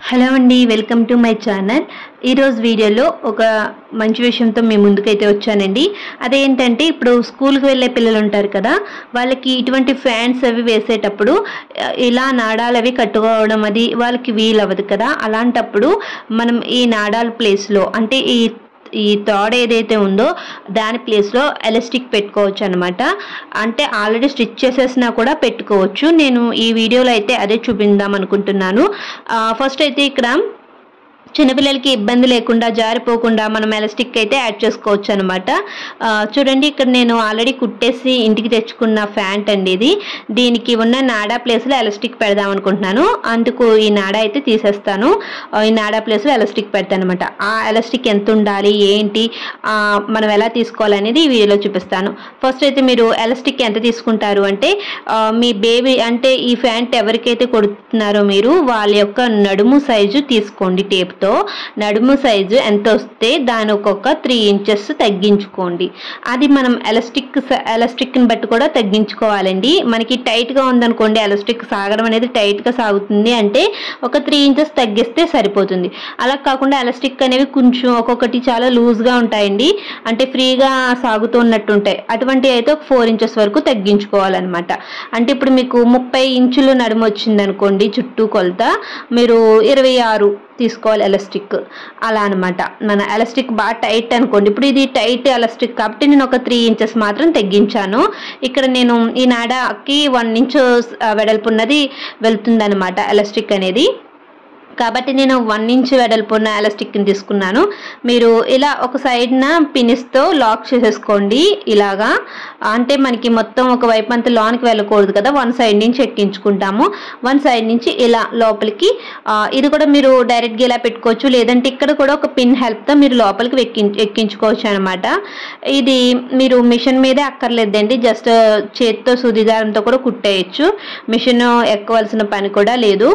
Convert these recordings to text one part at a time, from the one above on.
hello అండి welcome to my channel ఈరోజు వీడియోలో ఒక మంచి విషయంతో మీ ముందుకైతే వచ్చానండి అదేంటంటే ఇప్పుడు స్కూల్కి వెళ్ళే పిల్లలు ఉంటారు కదా వాళ్ళకి ఇటువంటి ఫ్యాన్స్ అవి వేసేటప్పుడు ఆ, ఇలా నాడాలు అవి కట్టుకోవడం అది వాళ్ళకి వీలు అవ్వదు కదా అలాంటప్పుడు మనం ఈ నాడాల ప్లేస్లో అంటే ఈ ఈ థాడ్ ఏదైతే ఉందో దాని ప్లేస్లో ఎలాస్టిక్ పెట్టుకోవచ్చు అనమాట అంటే ఆల్రెడీ స్టిచ్ చేసేసినా కూడా పెట్టుకోవచ్చు నేను ఈ వీడియోలో అయితే అదే చూపిందాం అనుకుంటున్నాను ఫస్ట్ అయితే ఇక్కడ చిన్నపిల్లలకి ఇబ్బంది లేకుండా జారిపోకుండా మనం ఎలాస్టిక్ అయితే యాడ్ చేసుకోవచ్చు అనమాట చూడండి ఇక్కడ నేను ఆల్రెడీ కుట్టేసి ఇంటికి తెచ్చుకున్న ఫ్యాంట్ అండి ఇది దీనికి ఉన్న నాడా ప్లేస్లో ఎలాస్టిక్ పెడదాం అనుకుంటున్నాను అందుకు ఈ నాడా అయితే తీసేస్తాను ఆ, ఈ నాడా ప్లేస్లో ఎలాస్టిక్ పెడతాను అనమాట ఆ ఎలాస్టిక్ ఎంత ఉండాలి ఏంటి ఆ, మనం ఎలా తీసుకోవాలనేది ఈ వీడియోలో చూపిస్తాను ఫస్ట్ అయితే మీరు ఎలాస్టిక్ ఎంత తీసుకుంటారు అంటే ఆ, మీ బేబీ అంటే ఈ ఫ్యాంట్ ఎవరికైతే కొడుతున్నారో మీరు వాళ్ళ యొక్క నడుము సైజు తీసుకోండి టేప్తో నడుము సైజు ఎంత వస్తే దాని ఒక్కొక్క త్రీ ఇంచెస్ తగ్గించుకోండి అది మనం ఎలాస్టిక్ ఎలాస్టిక్ని బట్టి కూడా తగ్గించుకోవాలండి మనకి టైట్గా ఉందనుకోండి ఎలాస్టిక్ సాగడం అనేది టైట్గా సాగుతుంది అంటే ఒక త్రీ ఇంచెస్ తగ్గిస్తే సరిపోతుంది అలా కాకుండా ఎలాస్టిక్ అనేవి కొంచెం ఒక్కొక్కటి చాలా లూజ్గా ఉంటాయండి అంటే ఫ్రీగా సాగుతున్నట్టు ఉంటాయి అటువంటి అయితే ఒక ఫోర్ ఇంచెస్ వరకు తగ్గించుకోవాలన్నమాట అంటే ఇప్పుడు మీకు ముప్పై ఇంచులు నడుము వచ్చింది అనుకోండి చుట్టూ కొలత మీరు ఇరవై ఆరు తీసుకోవాలి ఎలాస్టిక్ అలా అనమాట మన ఎలాస్టిక్ బాగా టైట్ అనుకోండి ఇప్పుడు ఇది టైట్ ఎలాస్టిక్ కాబట్టి నేను ఒక త్రీ ఇంచెస్ మాత్రం తగ్గించాను ఇక్కడ నేను ఈ నాడాకి వన్ ఇంచ్ వెడల్పు ఉన్నది వెళ్తుందనమాట ఎలాస్టిక్ అనేది కాబట్టి నేను వన్ ఇంచ్ వెడల్పు ఉన్న ఎలాస్టిక్ని తీసుకున్నాను మీరు ఇలా ఒక సైడ్న పినిస్తో లాక్ చేసేసుకోండి ఇలాగా అంటే మనకి మొత్తం ఒక వైపు అంతా లోనికి వెళ్ళకూడదు కదా వన్ సైడ్ నుంచి ఎక్కించుకుంటాము వన్ సైడ్ నుంచి ఇలా లోపలికి ఆ, ఇది కూడా మీరు డైరెక్ట్గా ఇలా పెట్టుకోవచ్చు లేదంటే ఇక్కడ కూడా ఒక పిన్ హెల్ప్తో మీరు లోపలికి ఎక్కి ఎక్కించుకోవచ్చు అనమాట ఇది మీరు మిషన్ మీదే అక్కర్లేదండి జస్ట్ చేత్తో సుదిదారంతో కూడా కుట్టేయచ్చు మిషన్ ఎక్కవలసిన పని కూడా లేదు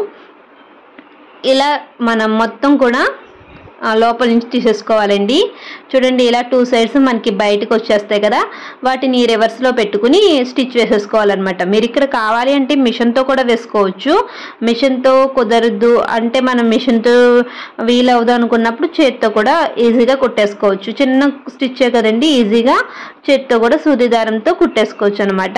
ఇలా మనం మొత్తం కూడా ఆ, లోపల నుంచి తీసేసుకోవాలండి చూడండి ఇలా టూ సైడ్స్ మనకి బయటకు వచ్చేస్తాయి కదా వాటిని రివర్స్లో పెట్టుకుని స్టిచ్ వేసేసుకోవాలన్నమాట మీరు ఇక్కడ కావాలి అంటే మిషన్తో కూడా వేసుకోవచ్చు మిషన్తో కుదరదు అంటే మనం మిషన్తో వీలవుదు అనుకున్నప్పుడు చేత్తో కూడా ఈజీగా కుట్టేసుకోవచ్చు చిన్న స్టిచ్చే కదండి ఈజీగా చేత్తో కూడా సూది దారంతో కుట్టేసుకోవచ్చు అనమాట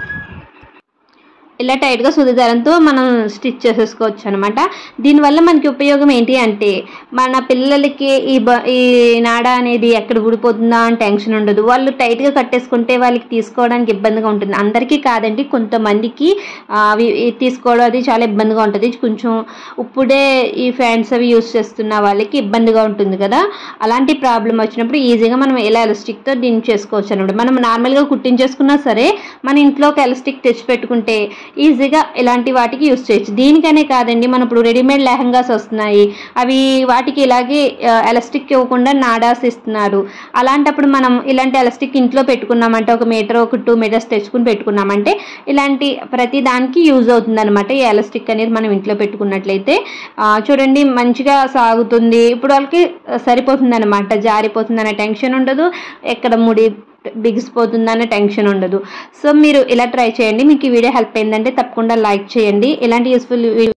ఇలా టైట్గా సూది దారంతో మనం స్టిచ్ చేసేసుకోవచ్చు అనమాట దీనివల్ల మనకి ఉపయోగం ఏంటి అంటే మన పిల్లలకి ఈ బ ఈ నాడ అనేది ఎక్కడ ఊడిపోతుందా అని టెన్షన్ ఉండదు వాళ్ళు టైట్గా కట్టేసుకుంటే వాళ్ళకి తీసుకోవడానికి ఇబ్బందిగా ఉంటుంది అందరికీ కాదండి కొంతమందికి ఆ, అవి ఈ తీసుకోవడం అది చాలా ఇబ్బందిగా ఉంటుంది కొంచెం ఇప్పుడే ఈ ఫ్యాన్స్ అవి యూస్ చేస్తున్న వాళ్ళకి ఇబ్బందిగా ఉంటుంది కదా అలాంటి ప్రాబ్లం వచ్చినప్పుడు ఈజీగా మనం ఇలా ఎలాస్టిక్తో దీన్ని చేసుకోవచ్చు అనమాట మనం నార్మల్గా కుట్టించేసుకున్నా సరే మన ఇంట్లో ఒక ఎలాస్టిక్ తెచ్చి పెట్టుకుంటే ఈజీగా ఇలాంటి వాటికి యూస్ చేయొచ్చు దీనికనే కాదండి మనం ఇప్పుడు రెడీమేడ్ లెహంగాస్ వస్తున్నాయి అవి వాటికి ఇలాగే ఎలాస్టిక్ ఇవ్వకుండా నాడాస్ ఇస్తున్నారు అలాంటప్పుడు మనం ఇలాంటి ఎలాస్టిక్ ఇంట్లో పెట్టుకున్నామంటే ఒక మీటర్ ఒక టూ మీటర్స్ తెచ్చుకుని పెట్టుకున్నామంటే ఇలాంటి ప్రతి దానికి యూజ్ అవుతుంది అనమాట ఈ ఎలాస్టిక్ అనేది మనం ఇంట్లో పెట్టుకున్నట్లయితే ఆ, చూడండి మంచిగా సాగుతుంది ఇప్పుడు వాళ్ళకి సరిపోతుంది అనమాట జారిపోతుంది అనే టెన్షన్ ఉండదు ఎక్కడ ముడి బిగిసిపోతుందనే టెన్షన్ ఉండదు సో మీరు ఇలా ట్రై చేయండి మీకు ఈ వీడియో హెల్ప్ అయిందంటే తప్పకుండా లైక్ చేయండి ఇలాంటి యూస్ఫుల్